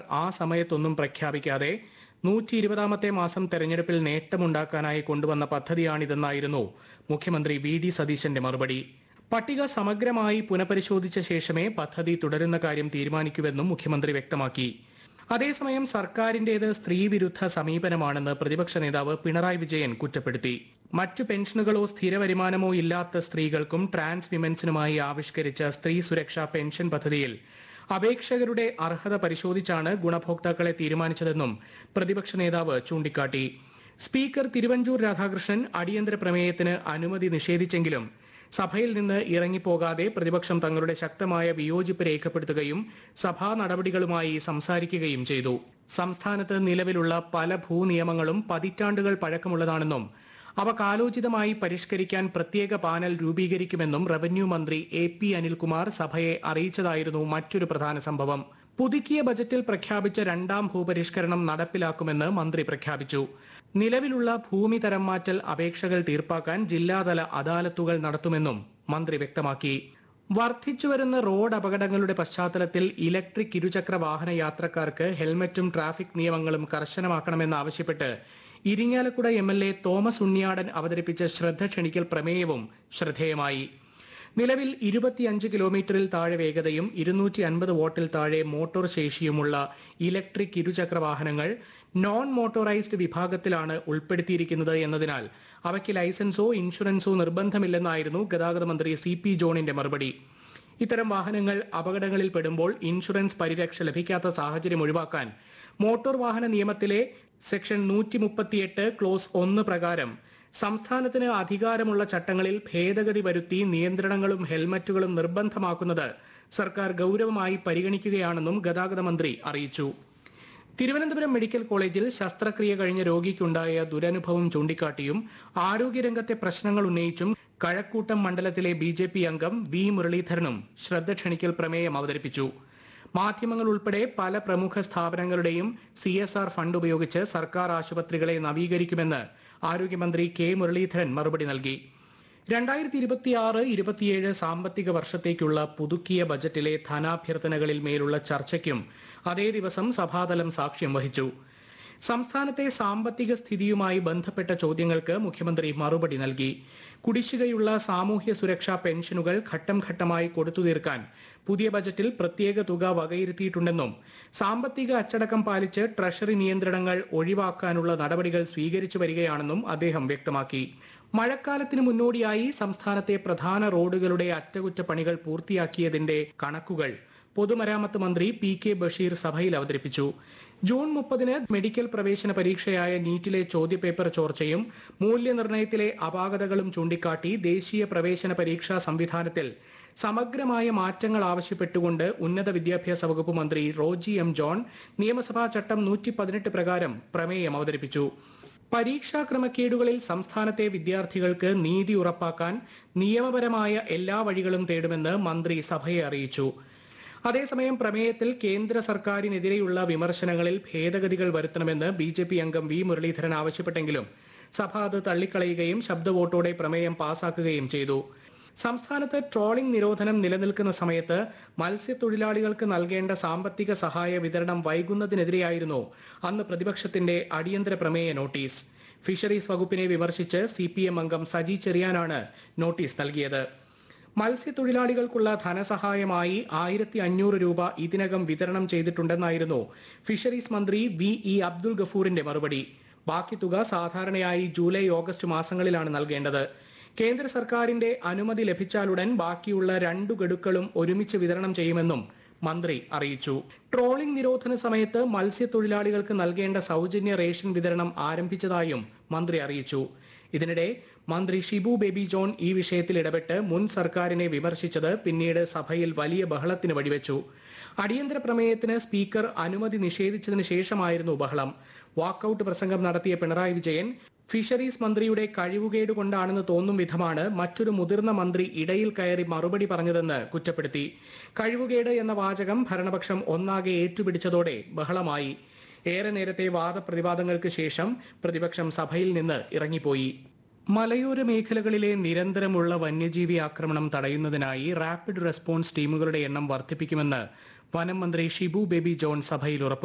ആ സമയത്തൊന്നും പ്രഖ്യാപിക്കാതെ നൂറ്റി ഇരുപതാമത്തെ മാസം തെരഞ്ഞെടുപ്പിൽ നേട്ടമുണ്ടാക്കാനായി കൊണ്ടുവന്ന പദ്ധതിയാണിതെന്നായിരുന്നു മുഖ്യമന്ത്രി വി ഡി സതീശന്റെ മറുപടി പട്ടിക സമഗ്രമായി പുനഃപരിശോധിച്ച ശേഷമേ പദ്ധതി തുടരുന്ന കാര്യം തീരുമാനിക്കൂവെന്നും മുഖ്യമന്ത്രി വ്യക്തമാക്കി അതേസമയം സർക്കാരിന്റേത് സ്ത്രീവിരുദ്ധ സമീപനമാണെന്ന് പ്രതിപക്ഷ നേതാവ് പിണറായി വിജയൻ കുറ്റപ്പെടുത്തി മറ്റു പെൻഷനുകളോ സ്ഥിര വരുമാനമോ ഇല്ലാത്ത സ്ത്രീകൾക്കും ട്രാൻസ് വിമൻസിനുമായി ആവിഷ്കരിച്ച സ്ത്രീ സുരക്ഷാ പെൻഷൻ പദ്ധതിയിൽ അപേക്ഷകരുടെ അർഹത പരിശോധിച്ചാണ് ഗുണഭോക്താക്കളെ തീരുമാനിച്ചതെന്നും പ്രതിപക്ഷ നേതാവ് ചൂണ്ടിക്കാട്ടി സ്പീക്കർ തിരുവഞ്ചൂർ രാധാകൃഷ്ണൻ അടിയന്തര പ്രമേയത്തിന് അനുമതി നിഷേധിച്ചെങ്കിലും സഭയിൽ നിന്ന് ഇറങ്ങിപ്പോകാതെ പ്രതിപക്ഷം തങ്ങളുടെ ശക്തമായ വിയോജിപ്പ് രേഖപ്പെടുത്തുകയും സഭാ നടപടികളുമായി സംസാരിക്കുകയും ചെയ്തു സംസ്ഥാനത്ത് നിലവിലുള്ള പല ഭൂനിയമങ്ങളും പതിറ്റാണ്ടുകൾ പഴക്കമുള്ളതാണെന്നും അവ കാലോചിതമായി പരിഷ്കരിക്കാൻ പ്രത്യേക പാനൽ രൂപീകരിക്കുമെന്നും റവന്യൂ മന്ത്രി എ പി അനിൽകുമാർ സഭയെ അറിയിച്ചതായിരുന്നു മറ്റൊരു പ്രധാന സംഭവം പുതുക്കിയ ബജറ്റിൽ പ്രഖ്യാപിച്ച രണ്ടാം ഭൂപരിഷ്കരണം നടപ്പിലാക്കുമെന്ന് മന്ത്രി പ്രഖ്യാപിച്ചു നിലവിലുള്ള ഭൂമി തരം മാറ്റൽ അപേക്ഷകൾ തീർപ്പാക്കാൻ ജില്ലാതല അദാലത്തുകൾ നടത്തുമെന്നും മന്ത്രി വ്യക്തമാക്കി വർദ്ധിച്ചുവരുന്ന റോഡ് അപകടങ്ങളുടെ പശ്ചാത്തലത്തിൽ ഇലക്ട്രിക് ഇരുചക്ര വാഹന യാത്രക്കാർക്ക് ഹെൽമറ്റും ട്രാഫിക് നിയമങ്ങളും കർശനമാക്കണമെന്നാവശ്യപ്പെട്ട് Irinjalakuda M L A Thomas Unniyadan അവതരിപ്പിച്ച ശ്രദ്ധ ക്ഷണിക്കൽ പ്രമേയവും ശ്രദ്ധേയമായി നിലവിൽ ഇരുപത്തിയഞ്ച് കിലോമീറ്ററിൽ താഴെ വേഗതയും ഇരുന്നൂറ്റി അൻപത് വോട്ടിൽ താഴെ മോട്ടോർ ശേഷിയുമുള്ള ഇലക്ട്രിക് ഇരുചക്ര വാഹനങ്ങൾ നോൺ മോട്ടോറൈസ്ഡ് വിഭാഗത്തിലാണ് ഉൾപ്പെടുത്തിയിരിക്കുന്നത് എന്നതിനാൽ അവയ്ക്ക് ലൈസൻസോ ഇൻഷുറൻസോ നിർബന്ധമില്ലെന്നായിരുന്നു ഗതാഗത മന്ത്രി സി പി ജോണിന്റെ മറുപടി ഇത്തരം വാഹനങ്ങൾ അപകടങ്ങളിൽ പെടുമ്പോൾ ഇൻഷുറൻസ് പരിരക്ഷ ലഭിക്കാത്ത സാഹചര്യം ഒഴിവാക്കാൻ മോട്ടോർ വാഹന നിയമത്തിലെ സെക്ഷൻ നൂറ്റി മുപ്പത്തിയെട്ട് ക്ലോസ് ഒന്ന് പ്രകാരം സംസ്ഥാനത്തിന് അധികാരമുള്ള ചട്ടങ്ങളിൽ ഭേദഗതി വരുത്തി നിയന്ത്രണങ്ങളും ഹെൽമറ്റുകളും നിർബന്ധമാക്കുന്നത് സർക്കാർ ഗൌരവമായി പരിഗണിക്കുകയാണെന്നും ഗതാഗത മന്ത്രി അറിയിച്ചു തിരുവനന്തപുരം മെഡിക്കൽ കോളേജിൽ ശസ്ത്രക്രിയ കഴിഞ്ഞ രോഗിക്കുണ്ടായ ദുരനുഭവം ചൂണ്ടിക്കാട്ടിയും ആരോഗ്യരംഗത്തെ പ്രശ്നങ്ങൾ ഉന്നയിച്ചും കഴക്കൂട്ടം മണ്ഡലത്തിലെ ബി ജെ പി അംഗം വി മുരളീധരനും ശ്രദ്ധ ക്ഷണിക്കൽ പ്രമേയം അവതരിപ്പിച്ചു മാധ്യമങ്ങൾ ഉൾപ്പെടെ പല പ്രമുഖ സ്ഥാപനങ്ങളുടെയും സി എസ് ആർ ഫണ്ട് ഉപയോഗിച്ച് സർക്കാർ ആശുപത്രികളെ നവീകരിക്കുമെന്ന് ആരോഗ്യമന്ത്രി കെ മുരളീധരൻ മറുപടി നൽകി രണ്ടായിരത്തി ഇരുപത്തിയാറ് ഇരുപത്തിയേഴ് സാമ്പത്തിക വർഷത്തേക്കുള്ള പുതുക്കിയ ബജറ്റിലെ ധനാഭ്യർത്ഥനകളിൽ മേലുള്ള ചർച്ചയ്ക്കും അതേ ദിവസം സഭാതലം സാക്ഷ്യം വഹിച്ചു സംസ്ഥാനത്തെ സാമ്പത്തിക സ്ഥിതിയുമായി ബന്ധപ്പെട്ട ചോദ്യങ്ങൾക്ക് മുഖ്യമന്ത്രി മറുപടി നൽകി കുടിശ്ശികയുള്ള സാമൂഹ്യ സുരക്ഷാ പെൻഷനുകൾ ഘട്ടം ഘട്ടമായി കൊടുത്തു തീർക്കാൻ പുതിയ ബജറ്റിൽ പ്രത്യേക തുക വകയിരുത്തിയിട്ടുണ്ടെന്നും സാമ്പത്തിക അച്ചടക്കം പാലിച്ച് ട്രഷറി നിയന്ത്രണങ്ങൾ ഒഴിവാക്കാനുള്ള നടപടികൾ സ്വീകരിച്ചു വരികയാണെന്നും അദ്ദേഹം വ്യക്തമാക്കി മഴക്കാലത്തിന് മുന്നോടിയായി സംസ്ഥാനത്തെ പ്രധാന റോഡുകളുടെ അറ്റകുറ്റപ്പണികൾ പൂർത്തിയാക്കിയതിന്റെ കണക്കുകൾ പൊതുമരാമത്ത് മന്ത്രി പി കെ ബഷീർ സഭയിൽ അവതരിപ്പിച്ചു ജൂൺ മുപ്പതിന് മെഡിക്കൽ പ്രവേശന പരീക്ഷയായ നീറ്റിലെ ചോദ്യപേപ്പർ ചോർച്ചയും മൂല്യനിർണ്ണയത്തിലെ അപാകതകളും ചൂണ്ടിക്കാട്ടി ദേശീയ പ്രവേശന പരീക്ഷാ സംവിധാനത്തിൽ സമഗ്രമായ മാറ്റങ്ങൾ ആവശ്യപ്പെട്ടുകൊണ്ട് ഉന്നത വിദ്യാഭ്യാസ വകുപ്പ് മന്ത്രി റോജി എം ജോൺ നിയമസഭാ ചട്ടം നൂറ്റി പതിനെട്ട് പ്രകാരം പ്രമേയം അവതരിപ്പിച്ചു പരീക്ഷാ ക്രമക്കേടുകളിൽ സംസ്ഥാനത്തെ വിദ്യാർത്ഥികൾക്ക് നീതി ഉറപ്പാക്കാൻ നിയമപരമായ എല്ലാ വഴികളും തേടുമെന്ന് മന്ത്രി സഭയെ അറിയിച്ചു അതേസമയം പ്രമേയത്തിൽ കേന്ദ്ര സർക്കാരിനെതിരെയുള്ള വിമർശനങ്ങളിൽ ഭേദഗതികൾ വരുത്തണമെന്ന് ബി ജെ പി അംഗം വി മുരളീധരൻ ആവശ്യപ്പെട്ടെങ്കിലും സഭ അത് തള്ളിക്കളയുകയും ശബ്ദവോട്ടോടെ പ്രമേയം പാസാക്കുകയും ചെയ്തു സംസ്ഥാനത്ത് ട്രോളിംഗ് നിരോധനം നിലനിൽക്കുന്ന സമയത്ത് മത്സ്യത്തൊഴിലാളികൾക്ക് നൽകേണ്ട സാമ്പത്തിക സഹായ വിതരണം വൈകുന്നതിനെതിരെയായിരുന്നു അന്ന് പ്രതിപക്ഷത്തിന്റെ അടിയന്തര പ്രമേയ നോട്ടീസ് ഫിഷറീസ് വകുപ്പിനെ വിമർശിച്ച് സി പി എം അംഗം സജി ചെറിയാനാണ് നോട്ടീസ് നൽകിയത് മത്സ്യത്തൊഴിലാളികൾക്കുള്ള ധനസഹായമായി ആയിരത്തി അഞ്ഞൂറ് രൂപ ഇതിനകം വിതരണം ചെയ്തിട്ടുണ്ടെന്നായിരുന്നു ഫിഷറീസ് മന്ത്രി വി ഇ അബ്ദുൽ ഗഫൂറിന്റെ മറുപടി ബാക്കി തുക സാധാരണയായി ജൂലൈ ഓഗസ്റ്റ് മാസങ്ങളിലാണ് നൽകേണ്ടത് കേന്ദ്ര സർക്കാരിന്റെ അനുമതി ലഭിച്ചാലുടൻ ബാക്കിയുള്ള രണ്ടു ഗഡുക്കളും ഒരുമിച്ച് വിതരണം ചെയ്യുമെന്നും മന്ത്രി അറിയിച്ചു ട്രോളിംഗ് നിരോധന സമയത്ത് മത്സ്യത്തൊഴിലാളികൾക്ക് നൽകേണ്ട സൗജന്യ റേഷൻ വിതരണം ആരംഭിച്ചതായും മന്ത്രി അറിയിച്ചു ഇതിനിടെ മന്ത്രി ഷിബു ബേബി ജോൺ ഈ വിഷയത്തിൽ ഇടപെട്ട് മുൻ സർക്കാരിനെ വിമർശിച്ചത് പിന്നീട് സഭയിൽ വലിയ ബഹളത്തിന് വഴിവെച്ചു അടിയന്തര പ്രമേയത്തിന് സ്പീക്കർ അനുമതി നിഷേധിച്ചതിന് ശേഷമായിരുന്നു ബഹളം വാക്കൌട്ട് പ്രസംഗം നടത്തിയ പിണറായി വിജയൻ ഫിഷറീസ് മന്ത്രിയുടെ കഴിവുകേട് കൊണ്ടാണെന്ന് തോന്നും വിധമാണ് മറ്റൊരു മുതിർന്ന മന്ത്രി ഇടയിൽ കയറി മറുപടി പറഞ്ഞതെന്ന് കുറ്റപ്പെടുത്തി കഴിവുകേട് എന്ന വാചകം ഭരണപക്ഷം ഒന്നാകെ ഏറ്റുപിടിച്ചതോടെ ബഹളമായി ഏറെ നേരത്തെ വാദപ്രതിവാദങ്ങൾക്ക് ശേഷം പ്രതിപക്ഷം സഭയിൽ നിന്ന് ഇറങ്ങിപ്പോയി മലയോര മേഖലകളിലെ നിരന്തരമുള്ള വന്യജീവി ആക്രമണം തടയുന്നതിനായി റാപ്പിഡ് റെസ്പോൺസ് ടീമുകളുടെ എണ്ണം വർദ്ധിപ്പിക്കുമെന്ന് വനം മന്ത്രി ഷിബു ബേബി ജോൺ സഭയിൽ ഉറപ്പു